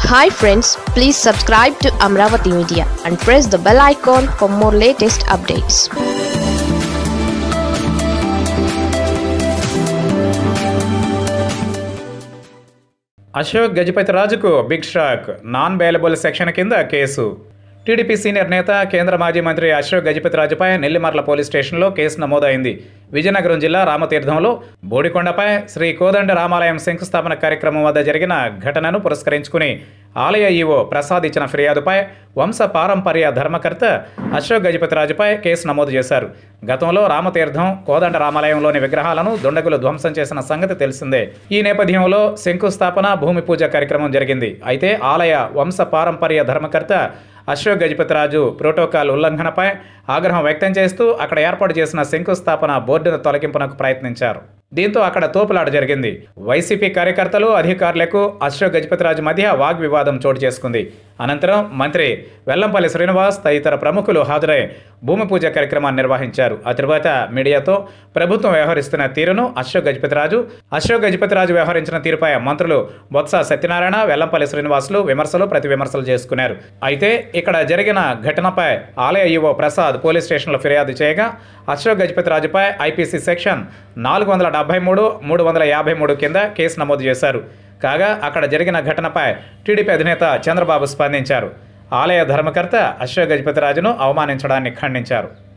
hi friends please subscribe to Amaravati media and press the bell icon for more latest updates Ashok Gajapati రాజుకు big shock non bailable section కింద కేసు TDP senior నేత కేంద్ర మాజీ మంత్రి అశోక్ గజపతి రాజుపై నెల్లిమర్ల పోలీస్ స్టేషన్లో కేసు నమోదైంది విజయనగరం జిల్లా రామతీర్థంలో బోడికొండపై శ్రీ కోదండ రామాలయం శంకుస్థాపన కార్యక్రమం వద్ద జరిగిన ఘటనను పురస్కరించుకుని ఆలయ ఈవో ప్రసాద్ ఇచ్చిన ఫిర్యాదుపై వంశ పారంపర్య ధర్మకర్త అశోక్ గజపతి రాజుపై కేసు నమోదు చేశారు గతంలో రామతీర్థం కోదండ రామాలయంలోని విగ్రహాలను దుండగులు ధ్వంసం చేసిన సంగతి తెలిసిందే ఈ నేపథ్యంలో శంకుస్థాపన భూమి పూజ కార్యక్రమం జరిగింది అయితే ఆలయ వంశ పారంపర్య ధర్మకర్త అశోక్ గజపతిరాజు ప్రోటోకాల్ ఉల్లంఘనపై ఆగ్రహం వ్యక్తం చేస్తూ అక్కడ ఏర్పాటు చేసిన శంకుస్థాపన బోర్డును తొలగింపునకు ప్రయత్నించారు దీంతో అక్కడ తోపులాట జరిగింది వైసీపీ కార్యకర్తలు అధికారులకు అశోక్ గజపతిరాజు మధ్య వాగ్వివాదం చోటు చేసుకుంది అనంతరం మంత్రి వెల్లంపల్లి శ్రీనివాస్ తదితర ప్రముఖులు హాజరై భూమి పూజ కార్యక్రమాన్ని నిర్వహించారు ఆ తరువాత మీడియాతో ప్రభుత్వం వ్యవహరిస్తున్న తీరును అశోక్ గజపతిరాజు అశోక్ గజపతిరాజు వ్యవహరించిన తీరుపై మంత్రులు బొత్స సత్యనారాయణ వెల్లంపల్లి శ్రీనివాసులు విమర్శలు ప్రతి విమర్శలు చేసుకున్నారు అయితే ఇక్కడ జరిగిన ఘటనపై ఆలయ ఈవో ప్రసాద్ పోలీస్ స్టేషన్లో ఫిర్యాదు చేయగా అశోక్ గజపతిరాజుపై ఐపీసీ సెక్షన్ నాలుగు వందల డెబ్బై మూడు మూడు వందల యాభై మూడు కింద కేసు నమోదు చేశారు కాగా అక్కడ జరిగిన ఘటనపై టీడీపీ అధినేత చంద్రబాబు స్పందించారు ఆలయ ధర్మకర్త అశోక్ గజపతిరాజును అవమానించడాన్ని ఖండించారు